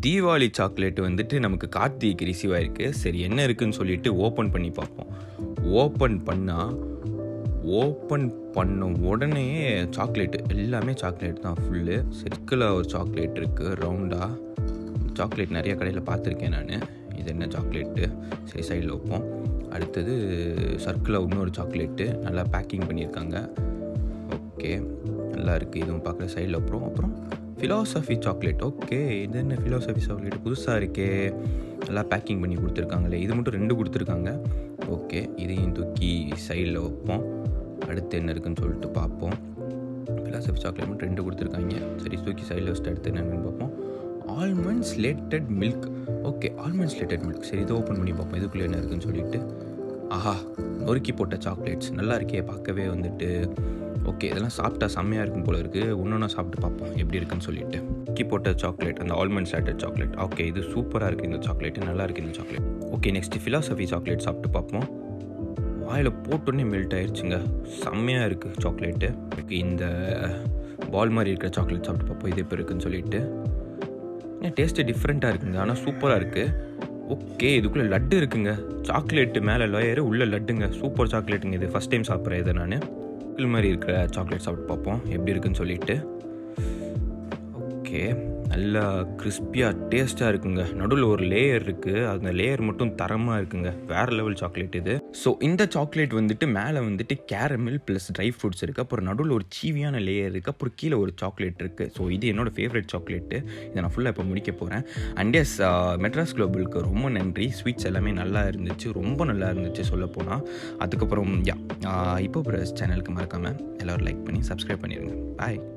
Deepavali chocolate வந்துட்டு நமக்கு கார்த்திகைக்கு receive ஆயிருக்கு சரி என்ன இருக்குன்னு சொல்லிட்டு ஓப்பன் பண்ணி பார்ப்போம் ஓப்பன் பண்ணால் ஓப்பன் பண்ண உடனே சாக்லேட்டு எல்லாமே சாக்லேட் தான் ஃபுல்லு சர்க்கிளாக ஒரு சாக்லேட் இருக்குது ரவுண்டாக சாக்லேட் நிறைய கடையில் பார்த்துருக்கேன் நான் இது என்ன சாக்லேட்டு சரி சைடில் வைப்போம் அடுத்தது சர்க்கிளாக இன்னொரு சாக்லேட்டு நல்லா பேக்கிங் பண்ணியிருக்காங்க ஓகே நல்லா இருக்குது இதுவும் பார்க்குற சைடில் அப்புறம் அப்புறம் ஃபிலாசபி சாக்லேட் ஓகே இது என்ன ஃபிலாசபி சாக்லேட் புதுசாக இருக்கே நல்லா பேக்கிங் பண்ணி கொடுத்துருக்காங்களே இது மட்டும் ரெண்டு கொடுத்துருக்காங்க ஓகே இதையும் தூக்கி சைடில் வைப்போம் அடுத்து என்ன இருக்குன்னு சொல்லிட்டு பார்ப்போம் ஃபிலாசபி சாக்லேட் மட்டும் ரெண்டு கொடுத்துருக்காங்க சரி தூக்கி சைடில் வச்சுட்டு அடுத்து என்னென்னு பார்ப்போம் almond slated milk okay almond slated milk சரி இதை ஓப்பன் பண்ணி பார்ப்போம் இதுக்குள்ளே என்ன இருக்குன்னு சொல்லிட்டு ஆஹா நொறுக்கி போட்ட சாக்லேட்ஸ் நல்லா இருக்கே பார்க்கவே வந்துட்டு ஓகே இதெல்லாம் சாப்பிட்டா செம்மையாக இருக்கும் போல இருக்குது ஒன்று சாப்பிட்டு பார்ப்போம் எப்படி இருக்குன்னு சொல்லிட்டு நொறுக்கி போட்ட சாக்லேட் அந்த ஆல்மண்ட் ஸ்லேட்டட் சாக்லேட் ஓகே இது சூப்பராக இருக்குது இந்த சாக்லேட் நல்லா இருக்குது இந்த chocolate okay next philosophy chocolate சாப்பிட்டு பார்ப்போம் வாயில் போட்டோன்னே மெல்ட் ஆயிடுச்சுங்க செம்மையாக இருக்குது சாக்லேட்டு இந்த பால் மாதிரி இருக்கிற சாக்லேட் சாப்பிட்டு பார்ப்போம் இது எப்போ இருக்குன்னு சொல்லிட்டு ஏன் டேஸ்ட்டு டிஃப்ரெண்ட்டாக இருக்குங்க ஆனால் சூப்பராக இருக்குது ஓகே இதுக்குள்ளே லட்டு இருக்குங்க சாக்லேட்டு மேலே லேயரு உள்ளே லட்டுங்க சூப்பர் சாக்லேட்டுங்க இது ஃபஸ்ட் டைம் சாப்பிட்றேன் இதை நான் இது மாதிரி இருக்கிற சாக்லேட் சாப்பிட்டு பார்ப்போம் எப்படி இருக்குன்னு சொல்லிட்டு ஓகே நல்லா கிறிஸ்பியாக டேஸ்ட்டாக இருக்குங்க நடுவில் ஒரு லேயர் இருக்குது அந்த லேயர் மட்டும் தரமாக இருக்குங்க வேறு லெவல் சாக்லேட் இது ஸோ இந்த சாக்லேட் வந்துட்டு மேலே வந்துட்டு கேரமில் ப்ளஸ் ட்ரை ஃப்ரூட்ஸ் இருக்குது அப்புறம் நடுவில் ஒரு சீவியான லேயர் இருக்குது அப்புறம் கீழே ஒரு சாக்லேட் இருக்குது ஸோ இது என்னோட ஃபேவரட் சாக்லேட்டு இதை நான் ஃபுல்லாக இப்போ முடிக்க போகிறேன் அண்ட் எஸ் மெட்ராஸ் குளோபலுக்கு ரொம்ப நன்றி ஸ்வீட்ஸ் எல்லாமே நல்லா இருந்துச்சு ரொம்ப நல்லா இருந்துச்சு சொல்ல போனால் அதுக்கப்புறம் யா இப்போ ப்ரஸ் சேனலுக்கு மறக்காமல் எல்லோரும் லைக் பண்ணி சப்ஸ்கிரைப் பண்ணிடுங்க பாய்